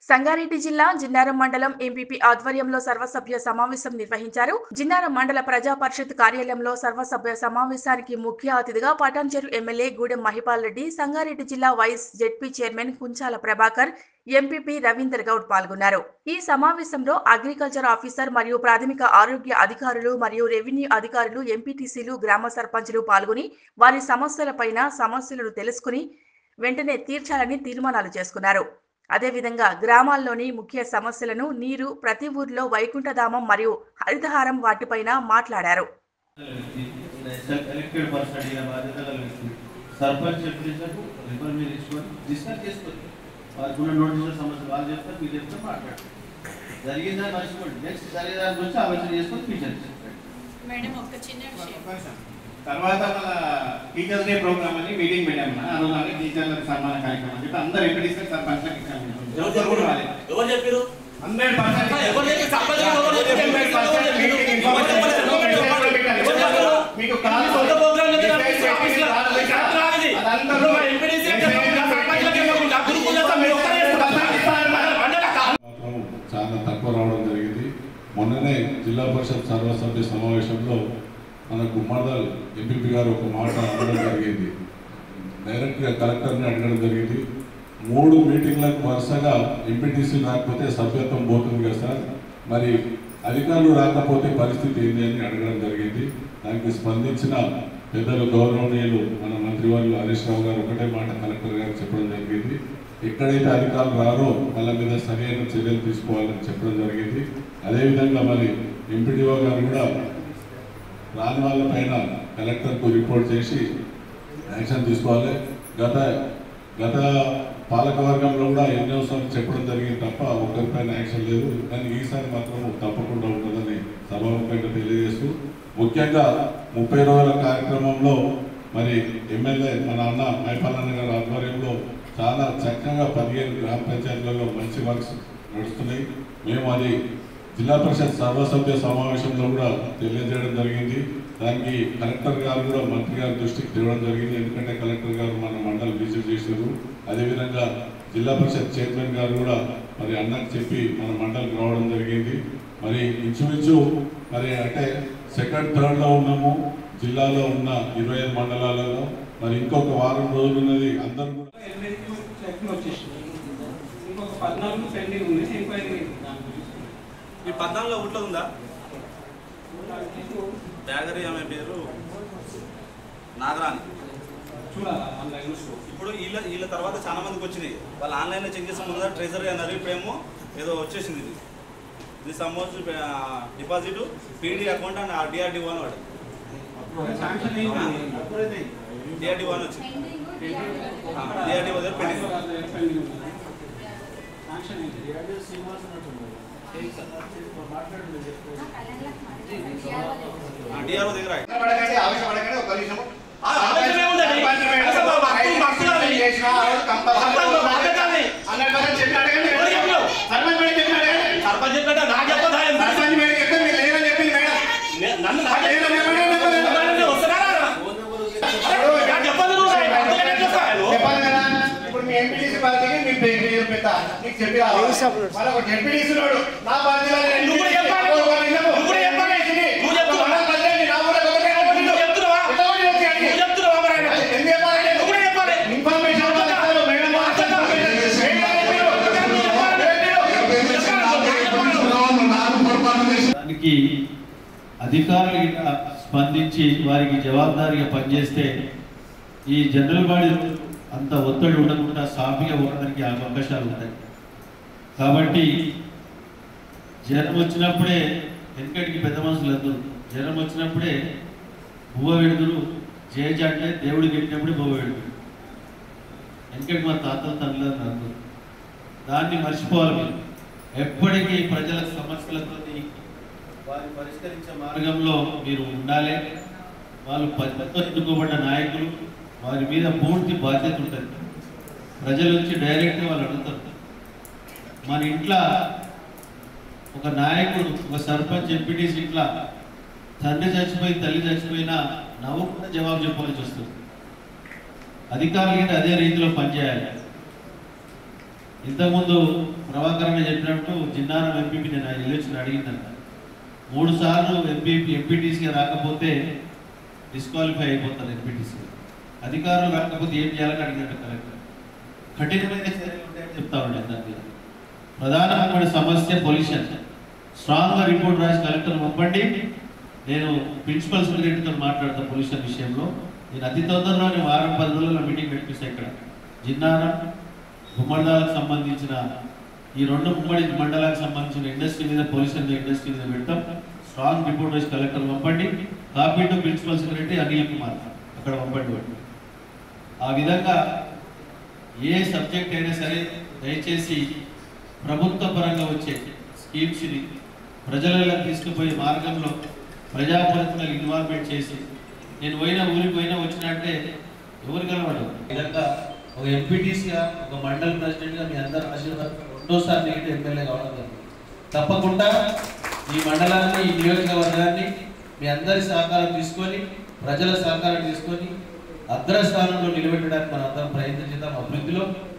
సంగారెడ్డి జిల్లా జిన్నారం మండలం ఎంపీపీ ఆధ్వర్యంలో సర్వసభ్య సమావేశం నిర్వహించారు జిన్నారం మండల ప్రజా పరిషత్ కార్యాలయంలో సర్వసభ్య సమావేశానికి ముఖ్య అతిథిగా పటాన్చెరు ఎమ్మెల్యే గూడెం మహిపాల్ రెడ్డి సంగారెడ్డి జిల్లా vice ZP chairman Kunchala Prabhakar MPP Ravinder Goud పాల్గొన్నారు ఈ సమావేశంలో అగ్రికల్చర్ ఆఫీసర్ మరియు ప్రాథమిక ఆరోగ్య అధికారులు మరియు రెవెన్యూ అధికారులు ఎంపీటీసీలు గ్రామ సర్పంచులు పాల్గొని వారి సమస్యలపైన సమస్యలను తెలుసుకుని వెంటనే తీర్చాలని తీర్మానాలు చేసుకున్నారు అదేవిధంగా గ్రామాల్లోని ముఖ్య సమస్యలను నీరు ప్రతి ఊర్లో వైకుంఠధామం మరియు హరితహారం వాటిపైన మాట్లాడారు ఎలక్టెడ్ పర్సన్ అడిగిన బాధ్యతలు వ్యక్తి సర్పంచ్ ఎంపీలకు రిఫర్ మీరు ఇచ్చుకొని డిస్కస్ చేసుకొని వారికి ఉన్న నోటీసుల సమస్య వాళ్ళు చెప్తారు మీరు చెప్తే మాట్లాడండి జరిగిందని మర్చిపోండి నెక్స్ట్ జరిగేదాని గురించి ఆలోచన చేసుకొని ఫ్యూచర్ చెప్పండి మేడం ఒక చిన్న విషయం తర్వాత మన టీచర్స్ డే ప్రోగ్రామ్ అని మీటింగ్ పెట్టాం మన ఆ రోజు అన్ని టీచర్లకు సన్మాన కార్యక్రమం చెప్పి అందరు ఎంపీటీసీ సర్పంచ్లకు ఇచ్చాము ఎవరు కూడా రాలేదు. ఎవరు చెప్పారు హండ్రెడ్ పర్సెంట్ ఎవరు చెప్పి సర్పంచ్ ఎవరు చెప్పి హండ్రెడ్ పర్సెంట్ మీటింగ్ ఇన్ఫర్మేషన్ మీకు కాల్ సొంత ప్రోగ్రామ్ నుంచి డిసైడ్ నడిపిస్తే చేసి ఆఫీస్లో రాలేదు. శాతం రానిది. అదంతా ఇప్పుడు మా ఎంపీడీసీ లెక్క కాకుండా, సర్పంచ్ లెక్క కాకుండా, గురుకుల లెక్క మీరు ఒక్కరే చేసుకుంటారు. మండల కా- మాత్రం చాలా తక్కువ రావడం జరిగింది మొన్ననే జిల్లా పరిషత్ సర్వసభ్య సమావేశంలో మన గుమ్మర్దల్ ఎంపీపీ గారు ఒక మాట అనడం జరిగింది డైరెక్ట్గా కలెక్టర్ని అడగడం జరిగింది మూడు మీటింగ్లకు వరుసగా ఎంపీటీసీ రాకపోతే సభ్యత్వం పోతుంది కదా సార్ మరి అధికారులు రాకపోతే పరిస్థితి ఏంటి అని అడగడం జరిగింది దానికి స్పందించిన పెద్దలు గౌరవనీయులు మన మంత్రివర్యులు హరీష్ రావు గారు ఒకటే మాట కలెక్టర్ గారు చెప్పడం జరిగింది ఎక్కడైతే అధికారులు రారో వాళ్ళ మీద సరైన చర్యలు తీసుకోవాలని చెప్పడం జరిగింది అదేవిధంగా మరి ఎంపీడీఓ గారు కూడా రాని వాళ్ళ పైన కలెక్టర్కు రిపోర్ట్ చేసి యాక్షన్ తీసుకోవాలి గత గత పాలకవర్గంలో కూడా ఎన్నోసార్లు చెప్పడం జరిగింది తప్ప ఒక్కరిపైన యాక్షన్ లేదు కానీ ఈసారి మాత్రం తప్పకుండా ఉంటుందని సభాముఖంగా తెలియజేస్తూ ముఖ్యంగా ముప్పై రోజుల కార్యక్రమంలో మరి ఎమ్మెల్యే మన అన్న మైపాలన్న గారి ఆధ్వర్యంలో చాలా చక్కగా పదిహేను గ్రామ పంచాయతీలలో మంచి వర్క్స్ నడుస్తున్నాయి మేము అది జిల్లా పరిషత్ సర్వసభ్య సమావేశంలో కూడా తెలియజేయడం జరిగింది దానికి కలెక్టర్ గారు కూడా మంత్రి గారి దృష్టికి తేవడం జరిగింది ఎందుకంటే కలెక్టర్ గారు మన మండలి విజిట్ చేశారు అదేవిధంగా జిల్లా పరిషత్ చైర్మన్ గారు కూడా మరి అన్నకు చెప్పి మన మండలికి రావడం జరిగింది మరి ఇంచుమించు మరి అంటే సెకండ్ థర్డ్లో ఉన్నాము జిల్లాలో ఉన్న ఇరవై ఐదు మండలాలలో మరి ఇంకొక వారం రోజులు ఉన్నది అందరూ కూడా ఎనిమిదికి చెక్లు వచ్చేసినాయి ఇంకొక పద్నాలుగు పెండింగ్ ఉంది ఎంక్వైరీ ఈ పద్నాలుగులో ఊట్లో ఉందా బ్యాగరీ ఆమె పేరు నాగరాణి చూడాలా ఆన్లైన్ చూసుకో ఇప్పుడు వీళ్ళ వీళ్ళ తర్వాత చాలా మందికి వచ్చినాయి వాళ్ళు ఆన్లైన్లో చెక్ చేసిన ముందు ట్రెజరీ అన్నారు ఇప్పుడేమో ఏదో వచ్చేసింది ఇది ఇది సమ్మోజ్ deposit PD account and DRD one వాడు శాంక్షన్ అయింది డిఆర్డి వన్ వచ్చింది డిఆర్డి వన్ దగ్గర పెండింగ్ పెండింగ్ ఉంది శాంక్షన్ అయింది డిఆర్ఓ దగ్గర ఆగి. పడకండి, ఆవేశపడకండి, ఒక్క నిమిషం. ఆ, ఆవేశం ఏముందండి? సర్పంచ్ మేడం అసలు మా భక్తులు భక్తులు అది. చేసిన ఆ రోజు కంపల్సరీ సర్పంచ్ మా బాధ్యత అది. హండ్రెడ్ పర్సెంట్ చెప్పి అడగండి. ఎవరు చెప్పారు? సర్పంచ్ మేడం చెప్పి అడగండి. సర్పంచ్ చెప్పంటే నాకు చెప్పదా సర్పంచ్ మేడం చెప్తే మీరు లేదని చెప్పింది మేడం. నన్ను నాకు లేదని చెప్పండి, చెప్పండి. నేను వస్తున్నానా? నాకు చెప్పదు నువ్వు భక్తులు ఎక్కడ చూస్తావు? చెప్పాలి కదా ఇప్పుడు మీ ఎంపీటీసీ పార్టీకి మీ పేరు పేరు పెద్ద నీకు చెప్పి రావాలి మరి ఒక ఎంపీటీసీ ఉన్నాడు నా పార్టీలో నేను నువ్వు కూడా చెప్పాలి. ఒక ఒక నిమిషం. నువ్వు కూడా చెప్పాలి. నువ్వు చెప్తున్నావా? మండల ప్రెసిడెంట్, నా ఊళ్ళో ఒకటే ఒకటి. నువ్వు చెప్తున్నావా? ఎంతమంది వచ్చి అడిగి? నువ్వు చెప్తున్నావా మరి ఆయన? అది ఎందుకు చెప్పాలి? నువ్వు కూడా చెప్పాలి. ఇన్ఫర్మేషన్ వాళ్ళు ఇస్తారు, మేడం వాళ్ళు ఇస్తారు. మేడం చెప్పారు. దానికి అధికారులు గిట్ట స్పందించి వారికి జవాబుదారీగా పనిచేస్తే ఈ జనరల్ బాడీ అంత ఒత్తిడి ఉండకుండా సాఫీగా పోవడానికి అవకాశాలు ఉంటాయి కాబట్టి జ్వరం వచ్చినప్పుడే వెనకటికి పెద్ద మనుషులు అందరు జ్వరం వచ్చినప్పుడే బువ్వ వెడుదురు చేజాట్లే దేవుడు పెట్టినప్పుడే బువ్వ వెడుదురు వెనకటి మా తాతలు తండ్రులు అందరు దాన్ని మర్చిపోవాలి మీరు ఎప్పటికీ ప్రజల సమస్యలతో వారి పరిష్కరించే మార్గంలో మీరు ఉండాలి వాళ్ళు పద్ధతితో ఎన్నుకోబడ్డ నాయకులు వారి మీద పూర్తి బాధ్యత ఉంటుంది ప్రజల నుంచి డైరెక్ట్గా వాళ్ళు అడుగుతారు మన ఇంట్లో ఒక నాయకుడు ఒక సర్పంచ్ ఎంపీటీసీ ఇంట్లో తండ్రి చచ్చిపోయి తల్లి చచ్చిపోయినా నవ్వకుండా జవాబు చెప్పాల్సి వస్తుంది అధికారులు కూడా అదే రీతిలో పనిచేయాలి ఇంతకుముందు ప్రభాకరణ చెప్పినట్టు జిన్నారం ఎంపీపీ నేను ఆ ఎలక్షన్ అడిగిందంట మూడు సార్లు ఎంపీ ఎంపీటీసీగా రాకపోతే డిస్క్వాలిఫై అయిపోతారు ఎంపీటీసీ అధికారులు రాకపోతే ఏం చేయాలని అడిగినట్టు కలెక్టర్ కఠినమైన చర్యలు ఉంటాయని చెప్తా ఉండే దాని మీద ప్రధానమైన సమస్య పొల్యూషన్ స్ట్రాంగ్ గా రిపోర్ట్ రాసి కలెక్టర్ పంపండి నేను ప్రిన్సిపల్ సెక్రటరీతో మాట్లాడతా పొల్యూషన్ విషయంలో నేను అతి తొందరలోనే వారం పది రోజుల్లో మీటింగ్ పెట్టిస్తా ఇక్కడ జిన్నారం గుమ్మడిదాలకు సంబంధించిన ఈ రెండు ఉమ్మడి మండలాలకు సంబంధించిన ఇండస్ట్రీ మీద పొల్యూషన్ ఇండస్ట్రీ మీద పెట్టాం స్ట్రాంగ్ రిపోర్ట్ రాసి కలెక్టర్ పంపండి copy to principal secretary Anil Kumar అక్కడ పంపండి వాడు. ఆ విధంగా ఏ సబ్జెక్ట్ అయినా సరే దయచేసి ప్రభుత్వ పరంగా వచ్చే స్కీమ్స్ని ప్రజలలో తీసుకుపోయే మార్గంలో ప్రజాప్రతినిధులు ఇన్వాల్వ్మెంట్ చేసి నేను పోయినా ఊరికి పోయినా వచ్చినట్టే ఎవరు కలవడం ఈ విధంగా ఒక ఎంపీటీసీగా ఒక మండల ప్రెసిడెంట్గా మీ అందరి ఆశీర్వాదం రెండోసారి నేను ఎమ్మెల్యే కావడం జరిగింది తప్పకుండా ఈ మండలాన్ని ఈ నియోజకవర్గాన్ని మీ అందరి సహకారం తీసుకొని ప్రజల సహకారం తీసుకొని అగ్రస్థానంలో నిలబెట్టడానికి మనం అందరం ప్రయత్నం చేద్దాం అభివృద్ధిలో